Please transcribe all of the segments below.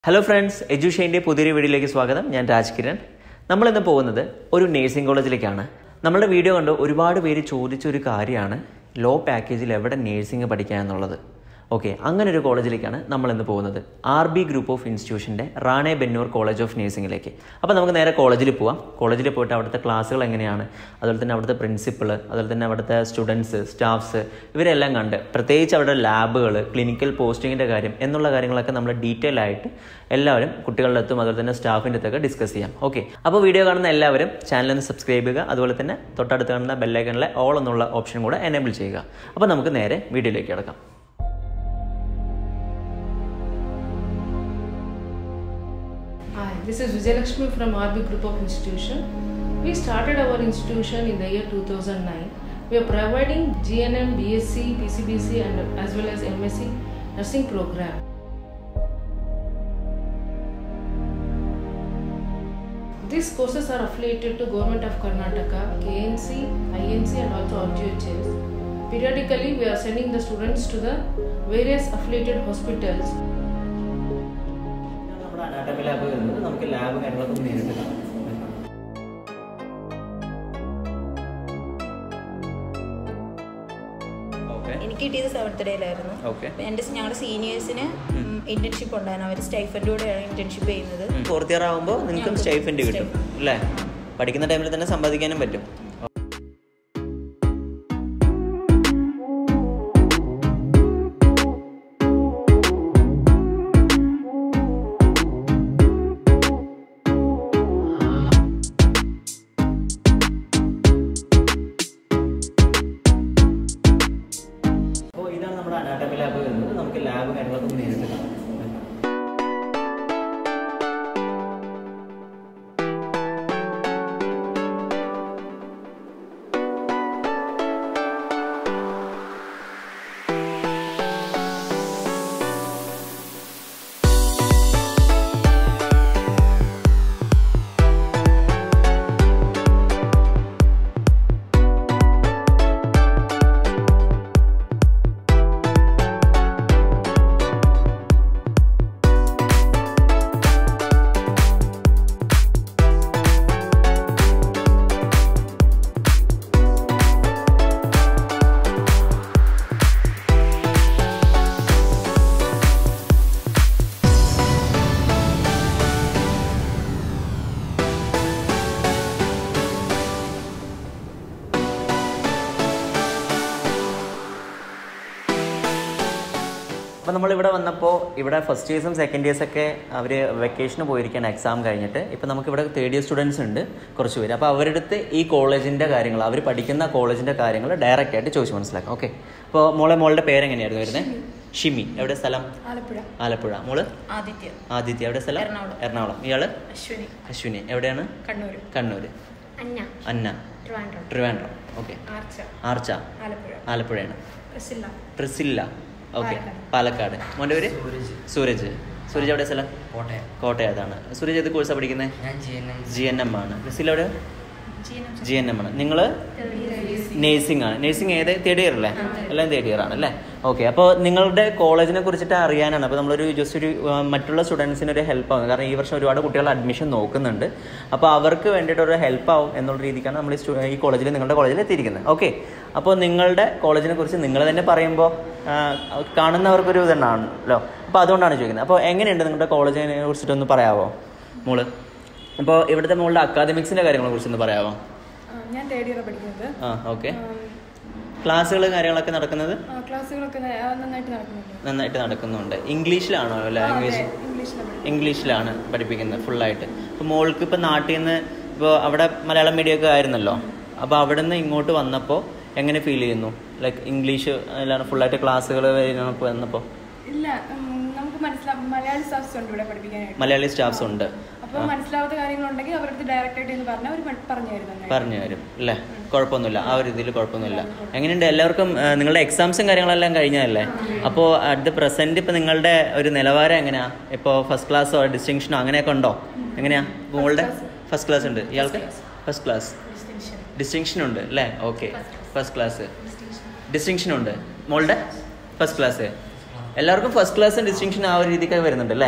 Hello friends എജുഷൈൻ്റെ പുതിയൊരു വീഡിയോയിലേക്ക് സ്വാഗതം ഞാൻ രാജ് കിരൺ നമ്മളിന്ന് പോകുന്നത് ഒരു നേഴ്സിംഗ് കോളേജിലേക്കാണ് നമ്മുടെ വീഡിയോ കണ്ട് ഒരുപാട് പേര് ചോദിച്ച ഒരു കാര്യമാണ് ലോ പാക്കേജിൽ എവിടെ നേഴ്സിംഗ് പഠിക്കുക എന്നുള്ളത് ഓക്കെ അങ്ങനെ ഒരു കോളേജിലേക്കാണ് നമ്മൾ ഇന്ന് പോകുന്നത് ആർ ബി ഗ്രൂപ്പ് ഓഫ് ഇൻസ്റ്റിറ്റ്യൂഷൻ്റെ റാണെ ബെന്നൂർ കോളേജ് ഓഫ് നേഴ്സിംഗിലേക്ക് അപ്പോൾ നമുക്ക് നേരെ കോളേജിൽ പോവാം കോളേജിൽ പോയിട്ട് അവിടുത്തെ ക്ലാസ്സുകൾ എങ്ങനെയാണ് അതുപോലെ തന്നെ അവിടുത്തെ പ്രിൻസിപ്പൾ അതുപോലെ തന്നെ അവിടുത്തെ സ്റ്റുഡൻസ് സ്റ്റാഫ്സ് ഇവരെല്ലാം കണ്ട് പ്രത്യേകിച്ച് അവിടെ ലാബുകൾ ക്ലിനിക്കൽ പോസ്റ്റിങ്ങിൻ്റെ കാര്യം എന്നുള്ള കാര്യങ്ങളൊക്കെ നമ്മൾ ഡീറ്റെയിൽ ആയിട്ട് എല്ലാവരും കുട്ടികളുടെ അടുത്തും അതുപോലെ തന്നെ സ്റ്റാഫിൻ്റെ അടുത്തൊക്കെ ഡിസ്കസ് ചെയ്യാം ഓക്കെ അപ്പോൾ വീഡിയോ കാണുന്ന എല്ലാവരും ചാനൽ ഒന്ന് സബ്സ്ക്രൈബ് ചെയ്യുക അതുപോലെ തന്നെ തൊട്ടടുത്ത് കാണുന്ന ബെല്ലൈക്കണിലെ ഓൾ എന്നുള്ള ഓപ്ഷൻ കൂടെ എനേബിൾ ചെയ്യുക അപ്പോൾ നമുക്ക് നേരെ വീഡിയോയിലേക്ക് കിടക്കാം Hi, this is Vijayalakshmi from RB Group of Institution. We started our institution in the year 2009. We are providing GNM, BSc, PCBC and as well as MSc nursing program. These courses are affiliated to Government of Karnataka, KNC, INC and also RGHS. Periodically, we are sending the students to the various affiliated hospitals നമ്മുടെ anatomy lab വരുന്നത് നമുക്ക് lab കാര്യങ്ങളൊക്കെ നേരിട്ട് കാണാം okay എനിക്ക് കിട്ടിയത് seventh ഡേയിലായിരുന്നു okay എൻ്റെ ഞങ്ങളുടെ സീനിയേഴ്സിന് ഇന്റേൺഷിപ്പ് ഉണ്ടായിരുന്നു അവർ സ്റ്റൈഫൻഡിലൂടെയാണ് ഇന്റേൺഷിപ്പ് ചെയ്യുന്നത് ഫോർത്ത് ഇയർ ആകുമ്പോൾ നിങ്ങൾക്കും സ്റ്റൈഫൻഡ് കിട്ടും അല്ലേ പഠിക്കുന്ന ടൈമിൽ തന്നെ സമ്പാദിക്കാനും പറ്റും അപ്പോൾ ഇതാണ് നമ്മുടെ അനാട്ടമി ലാബ് വരുന്നത് നമുക്ക് ലാബ് കാര്യങ്ങളൊക്കെ നേരിട്ട് കാണാം അപ്പോൾ നമ്മളിവിടെ വന്നപ്പോൾ ഇവിടെ ഫസ്റ്റ് ഇയേഴ്സും സെക്കൻഡ് ഇയേഴ്സ് ഒക്കെ അവർ വെക്കേഷന് പോയിരിക്കാൻ എക്സാം കഴിഞ്ഞിട്ട് ഇപ്പോൾ നമുക്കിവിടെ തേർഡ് ഇയർ സ്റ്റുഡൻസ് ഉണ്ട് കുറച്ച് പേര് അപ്പോൾ അവരുടെ അടുത്ത് ഈ കോളേജിൻ്റെ കാര്യങ്ങൾ അവർ പഠിക്കുന്ന കോളേജിൻ്റെ കാര്യങ്ങൾ ഡയറക്റ്റ് ആയിട്ട് ചോദിച്ച് മനസ്സിലാക്കാം ഓക്കെ അപ്പോൾ മോളെ മോളുടെ പേരെങ്ങനെയായിരുന്നു വരുന്നത് ഷിമി എവിടെ സ്ഥലം ആലപ്പുഴ ആലപ്പുഴ മോള് ആദിത്യ ആദിത്യ എവിടെ സ്ഥലം എറണാകുളം. എറണാകുളം ഇയാള് അശ്വിനി അശ്വിനി എവിടെയാണ് കണ്ണൂർ കണ്ണൂർ അന്ന അന്ന ട്രിവാൻഡ്രം ട്രിവാൻഡ്രം ഓക്കെ ആർച്ച ആർച്ച ആലപ്പുഴ ആലപ്പുഴയാണ് പ്രസില്ല ട്രിസില്ല ഓക്കെ പാലക്കാട്. പാലക്കാട് മോൻ്റെ പേര് സൂരജ് സൂരജ് എവിടെ സ്ഥലം കോട്ടയം കോട്ടയത്താണ് സൂരജ് ഏത് കോഴ്സാണ് പഠിക്കുന്നത് ഞാൻ G N M G N M ആണ് ട്രിസിൽ എവിടെ ജീനം ജി എൻ എം ആണ് നിങ്ങൾ നേഴ്സിംഗ് ആണ് നേഴ്സിംഗ് ഏത് തേർഡ് ഇയർ അല്ലേ എല്ലാം തേർഡ് ഇയർ ആണ് അല്ലേ ഓക്കെ അപ്പോൾ നിങ്ങളുടെ കോളേജിനെ കുറിച്ചിട്ട് അറിയാനാണ് അപ്പോൾ നമ്മളൊരു ജസ്റ്റ് ഒരു ആ, മറ്റുള്ള സ്റ്റുഡൻസിന് ഒരു ഹെൽപ്പ് ആവും കാരണം ഈ വർഷം ഒരുപാട് കുട്ടികൾ അഡ്മിഷൻ നോക്കുന്നുണ്ട് അപ്പോൾ അവർക്ക് വേണ്ടിയിട്ട് ഒരു ഹെൽപ്പ് ആവും എന്നുള്ള രീതിക്കാണ് നമ്മൾ ഈ സ്റ്റു- ഈ കോളേജിൽ നിങ്ങളുടെ കോളേജിൽ എത്തിയിരിക്കുന്നത് ഓക്കെ അപ്പോൾ നിങ്ങളുടെ കോളേജിനെ കുറിച്ച് നിങ്ങൾ തന്നെ പറയുമ്പോൾ ആ, കാണുന്നവർക്കൊരു ഇതുണ്ടാണല്ലോ അപ്പോൾ അതുകൊണ്ടാണ് ചോദിക്കുന്നത് അപ്പോൾ എങ്ങനെയുണ്ട് നിങ്ങളുടെ കോളേജിനെ കുറിച്ചിട്ടൊന്ന് പറയാമോ മോള് അപ്പോൾ ഇവിടുത്തെ മോളുടെ അക്കാദമിക്സിൻ്റെ കാര്യങ്ങളെ കുറിച്ചൊന്ന് പറയാമോ ഞാൻ തേർഡ് ഇയർ പഠിക്കുന്നത് ആ ഓക്കെ ക്ലാസ്സുകൾ കാര്യങ്ങളൊക്കെ നടക്കുന്നത് ആ, ക്ലാസ്സുകളൊക്കെ ന- ആ, നന്നായിട്ട് നടക്കുന്നുണ്ട് നന്നായിട്ട് നടക്കുന്നുണ്ട് ഇംഗ്ലീഷിലാണോ ലാംഗ്വേജ് ഇംഗ്ലീഷിലാണ് ഇംഗ്ലീഷിലാണ് പഠിപ്പിക്കുന്നത് ഫുള്ളായിട്ട് ഇപ്പോൾ മോൾക്ക് ഇപ്പോൾ നാട്ടിൽ നിന്ന് ഇപ്പോൾ അവിടെ മലയാളം മീഡിയം ഒക്കെ ആയിരുന്നല്ലോ അപ്പോൾ അവിടെ നിന്ന് ഇങ്ങോട്ട് വന്നപ്പോൾ എങ്ങനെ ഫീൽ ചെയ്യുന്നു ലൈക്ക് ഇംഗ്ലീഷ് എല്ലാം ഫുള്ളായിട്ട് ക്ലാസ്സുകൾ നമുക്ക് വന്നപ്പോൾ ഇല്ല ഉം, നമുക്ക് മനസ്സിലാവും മലയാളി സ്റ്റാഫ്സ് ഉണ്ട് ഇവിടെ പഠിപ്പിക്കാനായിട്ട് മലയാളി സ്റ്റാഫ്സ് ഉണ്ട് അപ്പോൾ മനസ്സിലാവാത്ത കാര്യങ്ങളുണ്ടെങ്കിൽ അവരുടെ അടുത്ത് ഡയറക്റ്റ് ആയിട്ട് എന്ന് പറഞ്ഞാൽ അവർ പറഞ്ഞു തരും നന്നായിട്ട്. പറഞ്ഞു തരും അല്ലേ കുഴപ്പമൊന്നുമില്ല ആ ഒരു ഇതിൽ കുഴപ്പമൊന്നുമില്ല എങ്ങനെയുണ്ട് എല്ലാവർക്കും ആ, നിങ്ങളുടെ എക്സാംസും കാര്യങ്ങളെല്ലാം കഴിഞ്ഞതല്ലേ അപ്പോൾ അറ്റ് ദ പ്രസന്റ് ഇപ്പോൾ നിങ്ങളുടെ ഒരു നിലവാരം എങ്ങനെയാ ഇപ്പോൾ ഫസ്റ്റ് ക്ലാസ്സോ ഡിസ്റ്റിങ്ഷനോ അങ്ങനെയൊക്കെ ഉണ്ടോ എങ്ങനെയാ മോളുടെ ഫസ്റ്റ് ക്ലാസ് ഉണ്ട് ഇയാൾക്ക് ഫസ്റ്റ് ക്ലാസ് ഡിസ്റ്റിങ്ഷൻ ഉണ്ട് അല്ലേ ഓക്കെ ഫസ്റ്റ് ക്ലാസ് ഡിസ്റ്റിങ്ഷൻ ഉണ്ട് മോളുടെ ഫസ്റ്റ് ക്ലാസ് എല്ലാവർക്കും ഫസ്റ്റ് ക്ലാസ് ഡിസ്റ്റിങ്ഷൻ ആ ഒരു രീതിക്ക് വരുന്നുണ്ട് അല്ലേ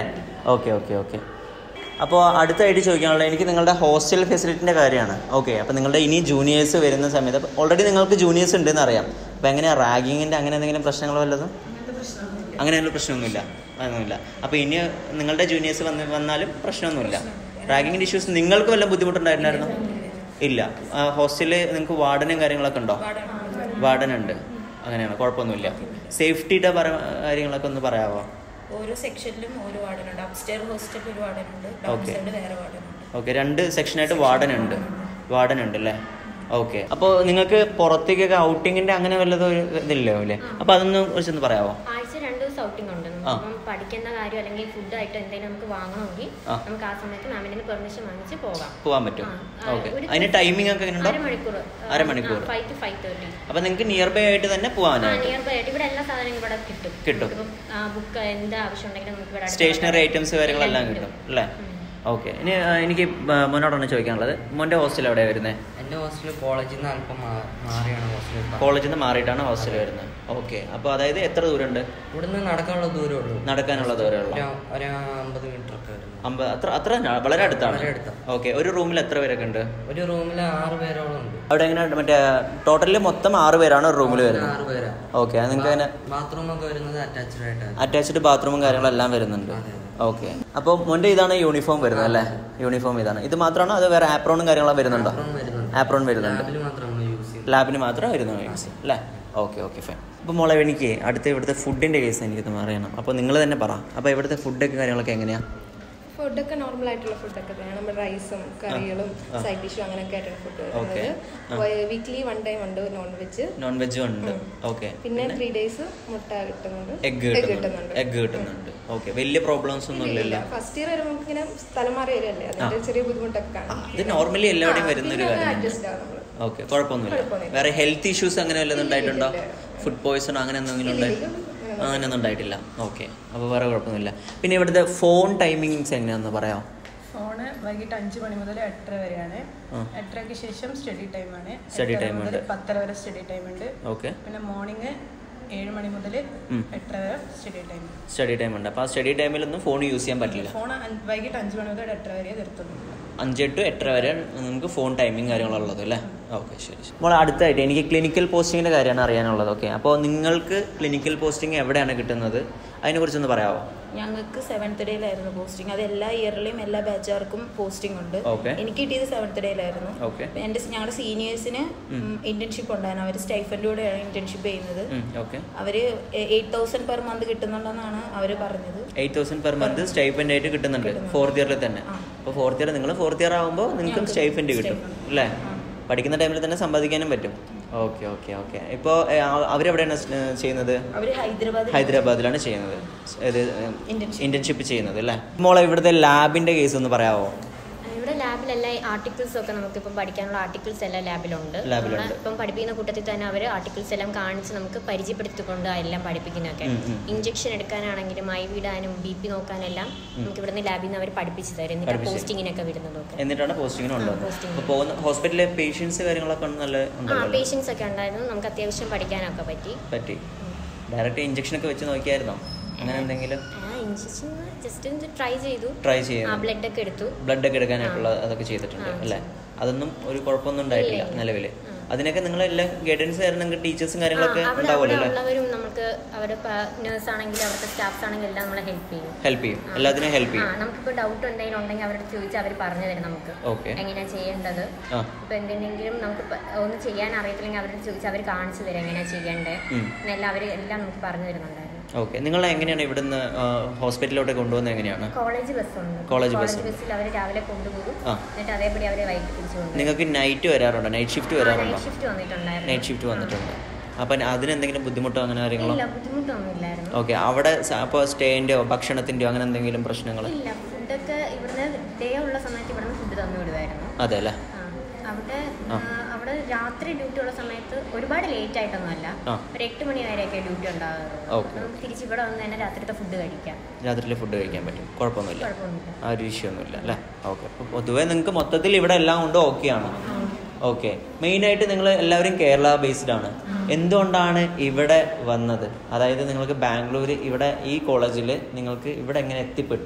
ഓക്കെ ഓക്കെ ഓക്കെ അപ്പോൾ അടുത്തായിട്ട് ചോദിക്കാനുള്ളത് എനിക്ക് നിങ്ങളുടെ ഹോസ്റ്റൽ ഫെസിലിറ്റിൻ്റെ കാര്യമാണ് ഓക്കെ അപ്പോൾ നിങ്ങളുടെ ഇനി ജൂനിയേഴ്സ് വരുന്ന സമയത്ത് ഓൾറെഡി നിങ്ങൾക്ക് ജൂനിയേഴ്സ് ഉണ്ടെന്ന് അറിയാം അപ്പോൾ എങ്ങനെയാണ് റാഗിങ്ങിൻ്റെ അങ്ങനെ എന്തെങ്കിലും പ്രശ്നങ്ങൾ വല്ലതും അങ്ങനെയുള്ള പ്രശ്നമൊന്നുമില്ല അതൊന്നുമില്ല അപ്പോൾ ഇനി നിങ്ങളുടെ ജൂനിയേഴ്സ് വന്ന് വന്നാലും പ്രശ്നമൊന്നുമില്ല റാഗിങ്ങിൻ്റെ ഇഷ്യൂസ് നിങ്ങൾക്ക് വല്ല ബുദ്ധിമുട്ടുണ്ടായിരുന്നായിരുന്നു ഇല്ല ഹോസ്റ്റലിൽ നിങ്ങൾക്ക് വാർഡനും കാര്യങ്ങളൊക്കെ ഉണ്ടോ വാർഡൻ ഉണ്ട് അങ്ങനെയാണ് കുഴപ്പമൊന്നുമില്ല സേഫ്റ്റിയുടെ പര കാര്യങ്ങളൊക്കെ ഒന്ന് പറയാമോ ഓരോ സെക്ഷനിലും ഓരോ വാർഡനുണ്ട് അപ്സ്റ്റെയർ ഹോസ്റ്റലിൽ ഒരു വാർഡനുണ്ട് ഡൗൺ Okay. സൈഡിൽ വേറെ വാർഡനുണ്ട് ഓക്കെ രണ്ട് സെക്ഷനായിട്ട് വാർഡൻ ഉണ്ട് വാർഡൻ ഉണ്ട് അല്ലേ ഓക്കെ അപ്പോൾ നിങ്ങൾക്ക് പുറത്തേക്കൊക്കെ ഔട്ടിങ്ങിൻ്റെ അങ്ങനെ വല്ലതും ഒരു ഇതില്ലല്ലോ അല്ലേ അപ്പോൾ അതൊന്ന് കുറിച്ചൊന്ന് പറയാമോ ആഴ്ച രണ്ട് ദിവസം ഔട്ടിംഗ് ഉണ്ട് നമുക്കിപ്പം പഠിക്കുന്ന കാര്യം അല്ലെങ്കിൽ ഫുഡ് ആയിട്ട് എന്തെങ്കിലും നമുക്ക് വാങ്ങണമെങ്കിൽ ആ. നമുക്ക് ആ സമയത്ത് മാമിന്റെ നിന്ന് പെർമിഷൻ വാങ്ങിച്ച് പോകാം പോകാൻ പറ്റും ആ, ആ, ഓക്കെ ഒരു അതിന് ടൈമിംഗ് ഒക്കെ എങ്ങനെയുണ്ടോ അരമണിക്കൂർ അരമണിക്കൂർ. ഫൈവ് ടു ഫൈവ് തേർട്ടി അപ്പോൾ നിങ്ങൾക്ക് നിയർ ബൈ ആയിട്ട് തന്നെ ആ പോകാനായിട്ട് നിയർ ബൈ ആയിട്ട് ഇവിടെ എല്ലാ സാധനങ്ങളും ഇവിടെ കിട്ടും കിട്ടും. ബുക്ക് എന്ത് ആവശ്യം ഉണ്ടെങ്കിലും നമുക്ക് ഇവിടെ അടുത്ത് സ്റ്റേഷനറി അവിടെ ഐറ്റംസ് കാര്യങ്ങളെല്ലാം കിട്ടും അല്ലേ ഉം. ഓക്കെ ഇനി ആ, എനിക്ക് ബ- മോനോടാണ് ചോദിക്കാനുള്ളത് മോൻ്റെ ഹോസ്റ്റൽ എവിടെയാണ് വരുന്നത് എൻ്റെ ഹോസ്റ്റൽ കോളേജിൽ നിന്ന് അല്പം മാ- മാറിയാണ് ഹോസ്റ്റൽ കോളേജിൽ നിന്ന് മാറിയിട്ടാണ് ഹോസ്റ്റൽ വരുന്നത് ഓക്കെ അപ്പോൾ അതായത് എത്ര ദൂരമുണ്ട് ഇവിടുന്ന് നടക്കാനുള്ള ദൂരമേ ഉള്ളൂ നടക്കാനുള്ള ദൂരമുള്ള ഒരു ഒരു അമ്പത് മീറ്റർ ഒക്കെ വരുന്നു അമ്പത് അത്ര അത്ര ന- വളരെ അടുത്താണ് വളരെ അടുത്താ. ഓക്കെ ഒരു റൂമിൽ എത്ര പേരൊക്കെ ഉണ്ട് ഒരു റൂമിൽ ആറ് പേരോളം ഉണ്ട് അവിടെ എങ്ങനെ മറ്റേ ടോട്ടലിൽ മൊത്തം ആറ് പേരാണ് ഒരു റൂമിൽ വരുന്നത് ആറ് പേരാ ഓക്കെ അത് നിങ്ങൾക്ക് അങ്ങനെ ബാത്റൂം ഒക്കെ വരുന്നത് അറ്റാച്ച്ഡ് ആയിട്ടാണ് അറ്റാച്ച്ഡ് ബാത്റൂമും കാര്യങ്ങളെല്ലാം വരുന്നുണ്ട് അതെ, അതെ. ഓക്കെ അപ്പോൾ മോൻ്റെ ഇതാണ് യൂണിഫോം വരുന്നത് അല്ലേ യൂണിഫോം ഇതാണ് ഇത് മാത്രമാണോ അത് വേറെ ആപ്രോണും കാര്യങ്ങളും വരുന്നുണ്ടോ ആപ്രോൺ വരുന്നുണ്ട് ആപ്രോൺ വരുന്നുണ്ട് ലാബിൽ മാത്രം നമ്മൾ യൂസ് ചെയ്യും ലാബിന് മാത്രം വരുന്നു യൂസ് അല്ലേ ഓക്കെ ഓക്കെ ഫൈൻ അപ്പോൾ മോളെ എനിക്ക് അടുത്ത ഇവിടുത്തെ ഫുഡിൻ്റെ കേസ് എനിക്കൊന്ന് അറിയണം അപ്പോൾ നിങ്ങൾ തന്നെ പറ അപ്പോൾ ഇവിടുത്തെ ഫുഡൊക്കെ കാര്യങ്ങളൊക്കെ എങ്ങനെയാണ് ഫുഡൊക്കെ നോർമൽ ആയിട്ടുള്ള ഫുഡൊക്കെ തന്നെയാണ് നമ്മുടെ റൈസും കറികളും സൈഡ് ഡിഷും അങ്ങനെയൊക്കെ ആയിട്ടാണ് ഫുഡ് Okay. വരുന്നത് വീക്ക്ലി വൺ ടൈം ഉണ്ട് നോൺ വെജ് നോൺ വെജും ഉണ്ട് ഓക്കെ പിന്നെ ത്രീ ഡേയ്സ് മുട്ട കിട്ടുന്നുണ്ട് എഗ്ഗ് കിട്ടുന്നുണ്ട് എഗ്ഗ് കിട്ടുന്നുണ്ട് ഓക്കെ വലിയ പ്രോബ്ലംസ് ഒന്നും ഇല്ലല്ലോ ഫസ്റ്റ് ഇയർ വരുമ്പോൾ നമുക്ക് ഇങ്ങനെ സ്ഥലം മാറി വരികയല്ലേ അതിന്റെ ചെറിയ ബുദ്ധിമുട്ടൊക്കെ ആ, കാണും ഇത് നോർമലി എല്ലാവരുടെയും വരുന്ന ഒരു കാര്യം അഡ്ജസ്റ്റ് ആവും നമ്മള് ഓക്കെ കുഴപ്പമൊന്നുമില്ല കുഴപ്പമൊന്നുമില്ല. വേറെ ഹെൽത്ത് ഇഷ്യൂസ് അങ്ങനെ വല്ലതും ഉണ്ടായിട്ടുണ്ടോ ഇല്ല. ഫുഡ് പോയ്സൺ അങ്ങനെ എന്തെങ്കിലും ഇല്ല, ഉണ്ടായി ഇല്ല. അങ്ങനെയൊന്നും ഉണ്ടായിട്ടില്ല ഓക്കെ അപ്പോൾ വേറെ കുഴപ്പമൊന്നുമില്ല പിന്നെ ഇവിടുത്തെ ഫോൺ ടൈമിങ്സ് എങ്ങനെയാണെന്ന് പറയാമോ ഫോണ് വൈകിട്ട് അഞ്ച് മണി മുതൽ എട്ടര വരെയാണ് ആ. എട്ടരയ്ക്ക് ശേഷം സ്റ്റഡി ടൈമാണ് Study എട്ടര time മുതൽ ഉണ്ട്. പത്തര വരെ സ്റ്റഡി ടൈം ഉണ്ട് ഓക്കെ പിന്നെ മോർണിംഗ് ഏഴ് മണി മുതൽ ഉം. എട്ടര വരെ സ്റ്റഡി ടൈം സ്റ്റഡി ടൈം ഉണ്ട് അപ്പോൾ ആ സ്റ്റഡി ടൈമിലൊന്നും ഫോൺ യൂസ് ചെയ്യാൻ പറ്റില്ല ഫോൺ വൈകിട്ട് അഞ്ച് മണി മുതൽ എട്ടര വരെ നിർത്തുന്നു അഞ്ച് ടു എട്ടര വരെ നമുക്ക് ഫോൺ ടൈമിങ് കാര്യങ്ങളുള്ളത് അല്ലേ ഓക്കെ ശരി ശരി മോളെ അടുത്തായിട്ട് എനിക്ക് ക്ലിനിക്കൽ പോസ്റ്റിങ്ങിൻ്റെ കാര്യമാണ് അറിയാനുള്ളത് ഓക്കെ അപ്പോൾ നിങ്ങൾക്ക് ക്ലിനിക്കൽ പോസ്റ്റിംഗ് എവിടെയാണ് കിട്ടുന്നത് അതിനെക്കുറിച്ചൊന്ന് പറയാമോ ഞങ്ങൾക്ക് സെവൻത്ത് ഡേയിലായിരുന്നു പോസ്റ്റിംഗ് അത് എല്ലാ ഇയറിലെയും എല്ലാ ബാച്ചുകാർക്കും പോസ്റ്റിംഗ് ഉണ്ട് Okay. എനിക്ക് കിട്ടിയത് സെവൻത്ത് ഡേയിലായിരുന്നു Okay. എൻ്റെ ഞങ്ങളുടെ സീനിയേഴ്സിന് ഇന്റേൺഷിപ്പ് ഉണ്ടായിരുന്നു അവർ സ്റ്റൈഫൻഡിലൂടെയാണ് ഇന്റേൺഷിപ്പ് ചെയ്യുന്നത് ഓക്കെ അവർ എയ്റ്റ് തൗസൻഡ് പെർ മന്ത് കിട്ടുന്നുണ്ടെന്നാണ് അവർ പറഞ്ഞത് eight thousand per month stipend ആയിട്ട് കിട്ടുന്നുണ്ട് ഫോർത്ത് ഇയറിൽ തന്നെ അപ്പോൾ ഫോർത്ത് ഇയർ നിങ്ങൾ ഫോർത്ത് ഇയർ ആകുമ്പോൾ നിങ്ങൾക്കും സ്റ്റൈഫൻഡ് കിട്ടും അല്ലേ പഠിക്കുന്ന ടൈമിൽ തന്നെ സമ്പാദിക്കാനും പറ്റും ഓക്കെ ഓക്കെ ഓക്കെ ഇപ്പോൾ അവരെവിടെയാണ് സ്- ഏഹ് ചെയ്യുന്നത് അവർ ഹൈദരാബാദ് ഹൈദരാബാദിലാണ് ചെയ്യുന്നത് ഇത് Internship. ഇന്റേൺഷിപ്പ് ചെയ്യുന്നത് അല്ലേ മോളെ ഇവിടുത്തെ ലാബിന്റെ കേസ് ഒന്ന് പറയാമോ ഇവിടെ ലാബിലെല്ലാം ആർട്ടിക്കിൾസ് ഒക്കെ നമുക്കിപ്പം പഠിക്കാനുള്ള ആർട്ടിക്കിൾസ് എല്ലാം ലാബിലുണ്ട് ലാബിലുണ്ട്. നമ്മള് ഇപ്പം പഠിപ്പിക്കുന്ന കൂട്ടത്തിൽ തന്നെ അവർ ആർട്ടിക്കിൾസ് എല്ലാം കാണിച്ച് നമുക്ക് പരിചയപ്പെടുത്തിക്കൊണ്ട് എല്ലാം പഠിപ്പിക്കുന്നതൊക്കെ ഉം, ഉം. ഇഞ്ചക്ഷൻ എടുക്കാനാണെങ്കിലും ഐ വിടാനും ബി പി നോക്കാനെല്ലാം നമുക്ക് ഇവിടുന്ന് ലാബിൽ നിന്ന് അവർ പഠിപ്പിച്ച് തരും എന്നിട്ട് പഠിപ്പിച്ച് തരും. പോസ്റ്റിങ്ങിനൊക്കെ വിടുന്നതൊക്കെ എന്നിട്ടാണ് പോസ്റ്റിങ്ങിന് ഉള്ളത് posting. അപ്പോൾ പോകുന്ന ഹോസ്പിറ്റലിലെ പേഷ്യൻസ് കാര്യങ്ങളൊക്കെ നല്ല ആ ഉണ്ടല്ലോ അല്ലേ? പേഷ്യൻസ് ഒക്കെ ഉണ്ടായിരുന്നു നമുക്ക് അത്യാവശ്യം പഠിക്കാനൊക്കെ പറ്റി പറ്റി ഡയറക്റ്റ് ഇഞ്ചക്ഷൻ ഒക്കെ വെച്ച് നോക്കിയായിരുന്നോ അങ്ങനെ എന്തെങ്കിലും ആ ഇഞ്ചക്ഷൻ ജസ്റ്റ് ഒന്ന് ട്രൈ ചെയ്തു ട്രൈ ആ ചെയ്യുന്നു ബ്ലഡ് ഒക്കെ എടുത്തു ബ്ലഡ് ഒക്കെ എടുക്കാനായിട്ടുള്ള അതൊക്കെ ചെയ്തിട്ടുണ്ട് ആ, അല്ലേ അതൊന്നും ഒരു കുഴപ്പമൊന്നും ഉണ്ടായിട്ടില്ല ഇല്ല, ഇല്ല. നിലവിൽ ആ. അതിനൊക്കെ നിങ്ങൾ എല്ലാം ഗൈഡൻസ് തരണമെങ്കിൽ ടീച്ചേഴ്സും ആ, കാര്യങ്ങളൊക്കെ അവിടെ ഉണ്ടാവുമല്ലോ അവിടെ അല്ലേ ഉള്ളവരും നമുക്ക് അവരുടെ നേഴ്സ് ആണെങ്കിലും അവിടുത്തെ സ്റ്റാഫ്സ് ആണെങ്കിലും എല്ലാം നമ്മളെ ഹെൽപ്പ് ചെയ്യും ഹെൽപ്പ് ചെയ്യും ആ. എല്ലാത്തിനും ഹെൽപ്പ് ആ ചെയ്യും നമുക്കിപ്പോൾ ഡൗട്ട് എന്തെങ്കിലും ഉണ്ടെങ്കിൽ അവരോട് ചോദിച്ചാൽ അവർ പറഞ്ഞു തരും നമുക്ക് ഓക്കെ എങ്ങനെയാ ചെയ്യേണ്ടത് ആ ഇപ്പൊ എന്തെങ്കിലും നമുക്ക് പ- ഒന്ന് ചെയ്യാൻ അറിയത്തില്ലെങ്കിൽ അവരോട് ചോദിച്ചാൽ അവർ കാണിച്ചു തരും എങ്ങനെയാ ചെയ്യേണ്ടത് ഉം. എന്നെല്ലാം അവർ എല്ലാം നമുക്ക് പറഞ്ഞു തരുന്നുണ്ടായിരുന്നു ഓക്കെ നിങ്ങൾ എങ്ങനെയാണ് ഇവിടുന്ന് ഹോസ്പിറ്റലിലോട്ട് കൊണ്ടുപോകുന്നത് എങ്ങനെയാണ് കോളേജ് ബസ്സുണ്ട് കോളേജ് ബസ് ഉണ്ട്. ബസ്സിൽ അവർ രാവിലെ കൊണ്ടുപോകും ആ. എന്നിട്ട് അതേപടി അവരെ വൈകിട്ട് തിരിച്ചു കൊണ്ടുപോകും നിങ്ങൾക്ക് നൈറ്റ് വരാറുണ്ടോ നൈറ്റ് ഷിഫ്റ്റ് വരാറുണ്ടോ നൈറ്റ് ഷിഫ്റ്റ് വന്നിട്ടുണ്ടായിരുന്നു നൈറ്റ് ഷിഫ്റ്റ് വന്നിട്ടുണ്ട് അപ്പം അതിനെന്തെങ്കിലും ബുദ്ധിമുട്ടോ അങ്ങനെ കാര്യങ്ങളോ ഇല്ല ബുദ്ധിമുട്ടൊന്നും ഇല്ലായിരുന്നു ഓക്കെ അവിടെ അപ്പോൾ സ്റ്റേൻ്റെയോ ഭക്ഷണത്തിൻ്റെയോ അങ്ങനെ എന്തെങ്കിലും പ്രശ്നങ്ങൾ ഇല്ല ഫുഡൊക്കെ ഇവിടുന്ന് ഡേ ഉള്ള സമയത്ത് ഇവിടുന്ന് ഫുഡ് തന്നു വിടുമായിരുന്നു അതെ അല്ലേ ആ, അവിടെ ആ. ആ, അവിടെ രാത്രി ഡ്യൂട്ടി ഉള്ള സമയത്ത് ഒരുപാട് ലേറ്റ് ആയിട്ടൊന്നുമല്ല ആ. ഒരു എട്ട് മണി വരെയൊക്കെ ഡ്യൂട്ടി ഉണ്ടാകാറുള്ളൂ ഓക്കെ. നമുക്ക് തിരിച്ച് ഇവിടെ വന്ന് തന്നെ രാത്രിത്തെ ഫുഡ് കഴിക്കാം രാത്രിയിൽ ഫുഡ് കഴിക്കാൻ പറ്റും കുഴപ്പമൊന്നുമില്ല കുഴപ്പമൊന്നുമില്ല ആ ഒരു ഇഷ്യൂ ഒന്നുമില്ല അല്ലേ ഓക്കെ അപ്പോൾ പൊതുവേ നിങ്ങൾക്ക് മൊത്തത്തിൽ ഇവിടെ എല്ലാം കൊണ്ടും ഓക്കെയാണ് ഓക്കെ മെയിനായിട്ട് നിങ്ങൾ എല്ലാവരും കേരള ബേസ്ഡ് ആണ് എന്തുകൊണ്ടാണ് ഇവിടെ വന്നത് അതായത് നിങ്ങൾക്ക് ബാംഗ്ലൂർ ഇവിടെ ഈ കോളേജിൽ നിങ്ങൾക്ക് ഇവിടെ എങ്ങനെ എത്തിപ്പെട്ടു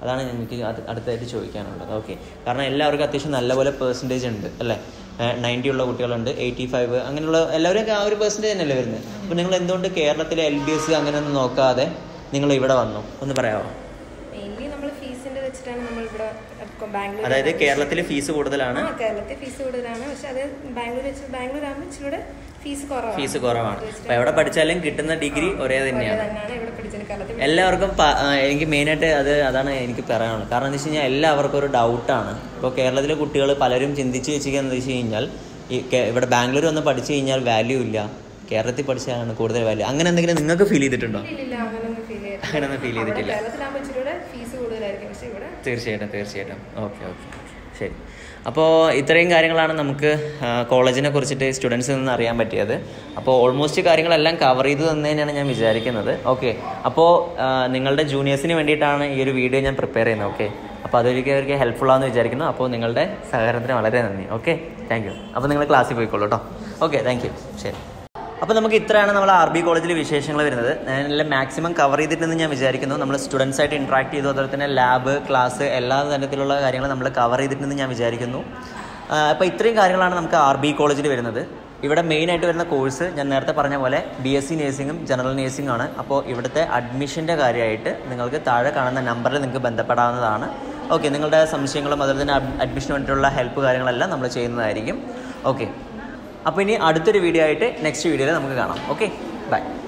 അതാണ് എനിക്ക് അത് അടുത്തായിട്ട് ചോദിക്കാനുള്ളത് ഓക്കെ കാരണം എല്ലാവർക്കും അത്യാവശ്യം നല്ലപോലെ പേഴ്സൻറ്റേജ് ഉണ്ട് അല്ലേ നയൻറ്റി ഉള്ള കുട്ടികളുണ്ട് എയ്റ്റി ഫൈവ് അങ്ങനെയുള്ള എല്ലാവരും ആ ഒരു പെർസെൻറ്റേജ് തന്നെയല്ലേ വരുന്നത് അപ്പോൾ നിങ്ങൾ എന്തുകൊണ്ട് കേരളത്തിലെ എൽ ബി എസ് അങ്ങനെയൊന്നും നോക്കാതെ നിങ്ങൾ ഇവിടെ വന്നു ഒന്ന് പറയാമോ മെയിൻലി നമ്മൾ ഫീസിന്റെ വെച്ചിട്ടാണ് നമ്മൾ ഇവിടെ ബാംഗ്ലൂർ അതായത് കേരളത്തിൽ ഫീസ് കൂടുതലാണ് ആ കേരളത്തിൽ ഫീസ് കൂടുതലാണ് പക്ഷെ അത് ബാംഗ്ലൂർ വെച്ച് ബാംഗ്ലൂർ ആകുമ്പോൾ ഇച്ചിരി ഫീസ് കുറവാണ് ഫീസ് കുറവാണ് അപ്പോൾ എവിടെ പഠിച്ചാലും കിട്ടുന്ന ഡിഗ്രി ഒരേ തന്നെയാണ് തന്നെയാണ് ഇവിടെ പഠിച്ചത് കേരളത്തിൽ എല്ലാവർക്കും പ- ആ, എനിക്ക് മെയിനായിട്ട് അത് അതാണ് എനിക്ക് പറയാനുള്ളത് കാരണം എന്താ വെച്ച് കഴിഞ്ഞാൽ എല്ലാവർക്കും ഒരു ഡൗട്ടാണ് ഇപ്പോൾ കേരളത്തിലെ കുട്ടികൾ പലരും ചിന്തിച്ച് വെച്ചിരിക്കുന്നത് വെച്ച് കഴിഞ്ഞാൽ ഈ കേ- ഇവിടെ ബാംഗ്ലൂർ വന്ന് പഠിച്ചു കഴിഞ്ഞാൽ വാല്യൂ ഇല്ല കേരളത്തിൽ പഠിച്ചാലാണ് കൂടുതൽ വാല്യൂ അങ്ങനെ എന്തെങ്കിലും നിങ്ങൾക്ക് ഫീൽ ചെയ്തിട്ടുണ്ടോ ഇല്ല അങ്ങനൊന്നും ഫീൽ ചെയ്തിട്ടില്ല അങ്ങനെയൊന്നും ഫീൽ ചെയ്തിട്ടില്ല കേരളത്തിലാകുമ്പോൾ ഇച്ചിരി ഫീസ് കൂടുതലായിരിക്കും പക്ഷെ ഇവിടെ തീർച്ചയായിട്ടും തീർച്ചയായിട്ടും ഓക്കെ ഓക്കെ ശരി അപ്പോൾ ഇത്രയും കാര്യങ്ങളാണ് നമുക്ക് ആ, കോളേജിനെ കുറിച്ചിട്ട് സ്റ്റുഡൻസിൽ നിന്ന് അറിയാൻ പറ്റിയത് അപ്പോൾ ഓൾമോസ്റ്റ് കാര്യങ്ങളെല്ലാം കവർ ചെയ്തു തന്നെയാണ് ഞാൻ വിചാരിക്കുന്നത് ഓക്കെ അപ്പോൾ ആ, നിങ്ങളുടെ ജൂനിയേഴ്സിന് വേണ്ടിയിട്ടാണ് ഈ ഒരു വീഡിയോ ഞാൻ പ്രിപ്പയർ ചെയ്യുന്നത് ഓക്കെ അപ്പോൾ അതൊരിക്കലും അവർക്ക് ഹെൽപ്ഫുൾ ആണെന്ന് വിചാരിക്കുന്നു അപ്പോൾ നിങ്ങളുടെ സഹകരണത്തിന് വളരെ നന്ദി ഓക്കെ താങ്ക് യു അപ്പോൾ നിങ്ങൾ ക്ലാസ്സിൽ പോയിക്കോളൂ കേട്ടോ ഓക്കെ താങ്ക് യു ശരി അപ്പോൾ നമുക്ക് ഇത്രയാണ് നമ്മൾ ആർ ബി കോളേജിലെ വിശേഷങ്ങൾ വരുന്നത് ഞാനെല്ലാം മാക്സിമം കവർ ചെയ്തിട്ടുണ്ടെന്ന് ഞാൻ വിചാരിക്കുന്നു നമ്മൾ സ്റ്റുഡൻസ് ആയിട്ട് ഇൻട്രാക്ട് ചെയ്തു അതുപോലെ തന്നെ ലാബ് ക്ലാസ് എല്ലാ തരത്തിലുള്ള കാര്യങ്ങൾ നമ്മൾ കവർ ചെയ്തിട്ടുണ്ടെന്ന് ഞാൻ വിചാരിക്കുന്നു അപ്പോൾ ഇത്രയും കാര്യങ്ങളാണ് നമുക്ക് ആർ ബി കോളേജിൽ വരുന്നത് ഇവിടെ മെയിനായിട്ട് വരുന്ന കോഴ്സ് ഞാൻ നേരത്തെ പറഞ്ഞ പോലെ ബി എസ് സി നേഴ്സിംഗും ജനറൽ നേഴ്സിംഗും ആണ് അപ്പോൾ ഇവിടുത്തെ അഡ്മിഷൻ്റെ കാര്യമായിട്ട് നിങ്ങൾക്ക് താഴെ കാണുന്ന നമ്പറിൽ നിങ്ങൾക്ക് ബന്ധപ്പെടാവുന്നതാണ് ഓക്കെ നിങ്ങളുടെ സംശയങ്ങളും അതുപോലെ തന്നെ അഡ്മിഷന് വേണ്ടിയിട്ടുള്ള ഹെൽപ്പ് കാര്യങ്ങളെല്ലാം നമ്മൾ ചെയ്യുന്നതായിരിക്കും ഓക്കെ അപ്പോൾ ഇനി അടുത്തൊരു വീഡിയോ ആയിട്ട് നെക്സ്റ്റ് വീഡിയോയിൽ നമുക്ക് കാണാം ഓക്കെ ബൈ